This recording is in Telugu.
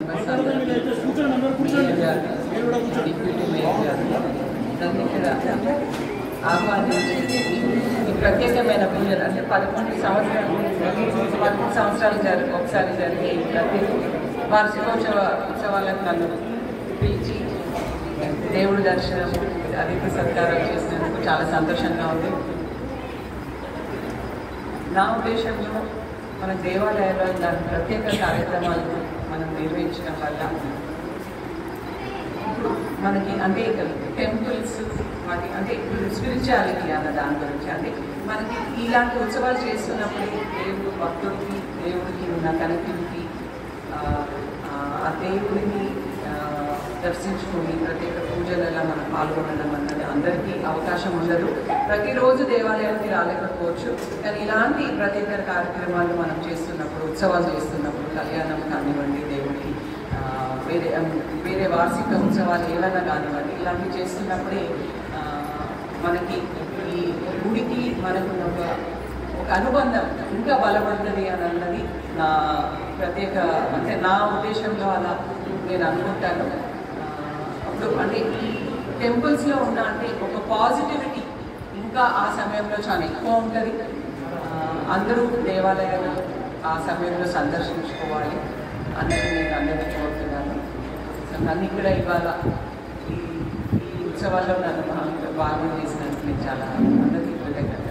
మేయర్ గారు డిప్యూటీ మేయర్ గారు నన్ను ఇక్కడ ఆహ్వానించి ఈ ప్రత్యేకమైన పూజలు అంటే పదకొండు సంవత్సరాలు పదకొండు సంవత్సరాలు జరుగు ఒకసారి జరిగే ఈ ప్రత్యేక వార్షికోత్సవ ఉత్సవాలకు నన్ను పిలిచి దేవుడి దర్శనం అధిక సత్కారం చేసినందుకు చాలా సంతోషంగా ఉంది నా ఉద్దేశంలో మన దేవాలయాల్లో ఇలాంటి ప్రత్యేక కార్యక్రమాలు మనం నిర్వహించడం వల్ల ఇప్పుడు మనకి అంటే టెంపుల్స్ వాటి అంటే స్పిరిచువాలిటీ అన్న దాని గురించి అంటే మనకి ఇలాంటి ఉత్సవాలు చేస్తున్నప్పుడు దేవుడు భక్తుడికి దేవుడికి ఉన్న కనెక్టివిటీ ఆ దేవుడిని ఆ, దర్శించుకొని ప్రత్యేక పూజలలో మనం పాల్గొనడం అన్నది అందరికీ అవకాశం ఉండదు ప్రతిరోజు దేవాలయానికి రాలేకపోవచ్చు కానీ ఇలాంటి ప్రత్యేక కార్యక్రమాలు మనం చేస్తున్నప్పుడు ఉత్సవాలు చేస్తున్నప్పుడు కళ్యాణం కానివ్వండి దేవుడికి ఆ, వేరే వేరే వార్షిక ఉత్సవాలు ఏవైనా కానివ్వండి ఇలాంటివి చేస్తున్నప్పుడే ఆ, మనకి ఈ గుడికి మనకు ఒక ఒక అనుబంధం ఇంకా బలపడుతుంది అని అన్నది నా ప్రత్యేక అంటే నా ఉద్దేశంలో అలా నేను అనుకుంటాను ఆ, అప్పుడు అంటే ఈ టెంపుల్స్లో ఉన్న అంటే ఒక పాజిటివిటీ ఇంకా ఆ సమయంలో చాలా ఎక్కువ ఉంటుంది ఆ, అందరూ దేవాలయాలు ఆ సమయంలో సందర్శించుకోవాలి అన్నది నేను అందరినీ కోరుతున్నాను సో నన్ను ఇక్కడ ఇవాళ ఈ ఈ ఉత్సవాల్లో నన్ను భాగం భాగం చేసినందుకు నేను చాలా అందరికీ కృతజ్ఞత